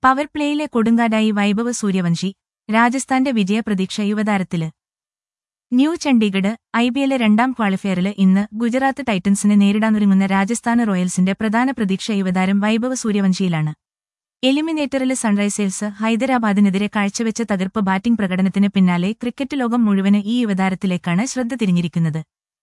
power പ്ലേയിലെ കൊടുങ്കാറ്റായി വൈഭവ് സൂര്യവംശി രാജസ്ഥാന്റെ വിജയപ്രതീക്ഷ യുവതാരത്തില് ന്യൂ ചണ്ഡീഗഡ് ഐ പി എല്ലെ രണ്ടാം ക്വാളിഫയറില് ഇന്ന് ഗുജറാത്ത് ടൈറ്റൻസിനെ നേരിടാനൊരുങ്ങുന്ന രാജസ്ഥാന് റോയൽസിന്റെ പ്രധാന പ്രതീക്ഷ യുവതാരം വൈഭവ് സൂര്യവംശിയിലാണ് എലിമിനേറ്ററില് സൺറൈസേഴ്സ് ഹൈദരാബാദിനെതിരെ കാഴ്ചവെച്ച തകർപ്പ് ബാറ്റിംഗ് പ്രകടനത്തിന് പിന്നാലെ ക്രിക്കറ്റ് ലോകം മുഴുവന് ഈ യുവതാരത്തിലേക്കാണ് ശ്രദ്ധ തിരിഞ്ഞിരിക്കുന്നത്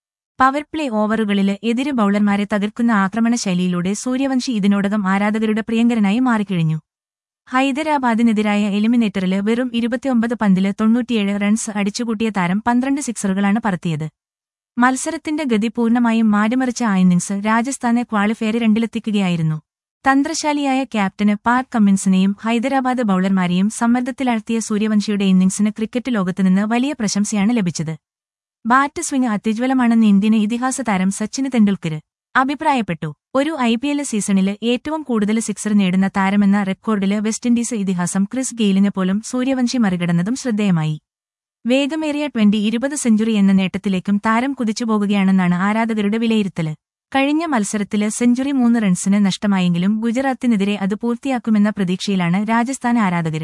പവർ പ്ലേ ഓവറുകളില് എതിര് ബൌളർമാരെ തകർക്കുന്ന ആക്രമണ ശൈലിയിലൂടെ സൂര്യവംശി ഇതിനോടകം ആരാധകരുടെ പ്രിയങ്കരനായി മാറിക്കഴിഞ്ഞു ഹൈദരാബാദിനെതിരായ എലിമിനേറ്ററില് വെറും ഇരുപത്തിയൊമ്പത് പന്തില് തൊണ്ണൂറ്റിയേഴ് റൺസ് അടിച്ചുകൂട്ടിയ താരം പന്ത്രണ്ട് സിക്സറുകളാണ് പറത്തിയത് മത്സരത്തിന്റെ ഗതി പൂർണ്ണമായും മാറ്റിമറിച്ച ആ ഇന്നിംഗ്സ് രാജസ്ഥാനെ ക്വാളിഫയർ രണ്ടിലെത്തിക്കുകയായിരുന്നു തന്ത്രശാലിയായ ക്യാപ്റ്റന് പാറ്റ് കമ്മിൻസിനെയും ഹൈദരാബാദ് ബൌളർമാരെയും സമ്മർദ്ദത്തിലാഴ്ത്തിയ സൂര്യവംശിയുടെ ഇന്നിംഗ്സിന് ക്രിക്കറ്റ് ലോകത്തുനിന്ന് വലിയ പ്രശംസയാണ് ലഭിച്ചത് ബാറ്റ് സ്വിംഗ് അത്യുജ്വലമാണെന്ന് ഇന്ത്യൻ ഇതിഹാസ താരം സച്ചിന് തെണ്ടുൽക്കർ അഭിപ്രായപ്പെട്ടു ഒരു ഐ പി എൽ സീസണില് ഏറ്റവും കൂടുതൽ സിക്സർ നേടുന്ന താരമെന്ന റെക്കോർഡില് വെസ്റ്റ് ഇൻഡീസ് ഇതിഹാസം ക്രിസ് ഗെയിലിനെ പോലും സൂര്യവംശി മറികടന്നതും ശ്രദ്ധേയമായി വേഗമേറിയ ട്വന്റി ഇരുപത് സെഞ്ചുറി എന്ന നേട്ടത്തിലേക്കും താരം കുതിച്ചുപോകുകയാണെന്നാണ് ആരാധകരുടെ വിലയിരുത്തല് കഴിഞ്ഞ മത്സരത്തില് സെഞ്ചുറി മൂന്ന് റൺസിന് നഷ്ടമായെങ്കിലും ഗുജറാത്തിനെതിരെ അത് പൂർത്തിയാക്കുമെന്ന പ്രതീക്ഷയിലാണ് രാജസ്ഥാൻ ആരാധകര്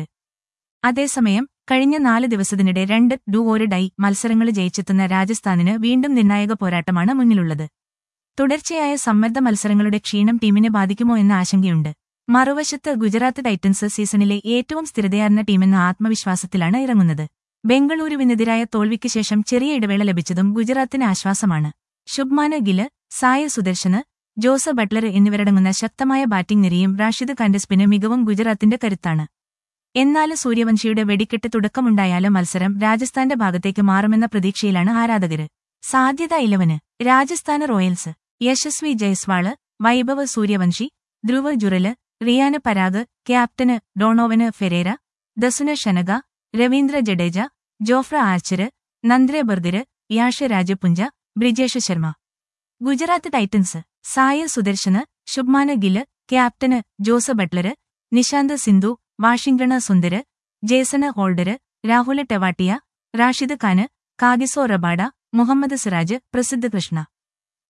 അതേസമയം കഴിഞ്ഞ നാല് ദിവസത്തിനിടെ രണ്ട് ഡു ഓര് ഡൈ മത്സരങ്ങൾ ജയിച്ചെത്തുന്ന രാജസ്ഥാനിന് വീണ്ടും നിർണായക പോരാട്ടമാണ് മുന്നിലുള്ളത് തുടർച്ചയായ സമ്മർദ്ദ മത്സരങ്ങളുടെ ക്ഷീണം ടീമിനെ ബാധിക്കുമോ എന്ന ആശങ്കയുണ്ട് മറുവശത്ത് ഗുജറാത്ത് ടൈറ്റൻസ് സീസണിലെ ഏറ്റവും സ്ഥിരതയാർന്ന ടീമെന്ന ആത്മവിശ്വാസത്തിലാണ് ഇറങ്ങുന്നത് ബംഗളൂരുവിനെതിരായ തോൽവിക്ക് ശേഷം ചെറിയ ഇടവേള ലഭിച്ചതും ഗുജറാത്തിന് ആശ്വാസമാണ് ശുഭ്മാന് ഗില് സായ സുദർശന് ജോസ് ബട്ട്ലർ എന്നിവരടങ്ങുന്ന ശക്തമായ ബാറ്റിംഗ് നിരയും റാഷിദ് ഖാന്റെ സ്പിന് മികവും ഗുജറാത്തിന്റെ കരുത്താണ് എന്നാൽ സൂര്യവംശിയുടെ വെടിക്കെട്ട് തുടക്കമുണ്ടായാലും മത്സരം രാജസ്ഥാന്റെ ഭാഗത്തേക്ക് മാറുമെന്ന പ്രതീക്ഷയിലാണ് ആരാധകര് സാധ്യത eleven Rajasthan Royals Yashasvi Jaiswal Vaibhav Suryavanshi Dhruv Jurel Riyan Parag captain Donovan Ferreira Dasun Shanaka Ravindra Jadeja Jofra Archer Nandre Burger Yash Rajpunja Brijesh Sharma Gujarat Titans Sai Sudharsan Shubman Gill captain Jos Buttler Nishant Sindhu Washington Sundar Jason Holder Rahul Tewatia Rashid Khan Kagiso Rabada Mohammed Siraj Prasidh Krishna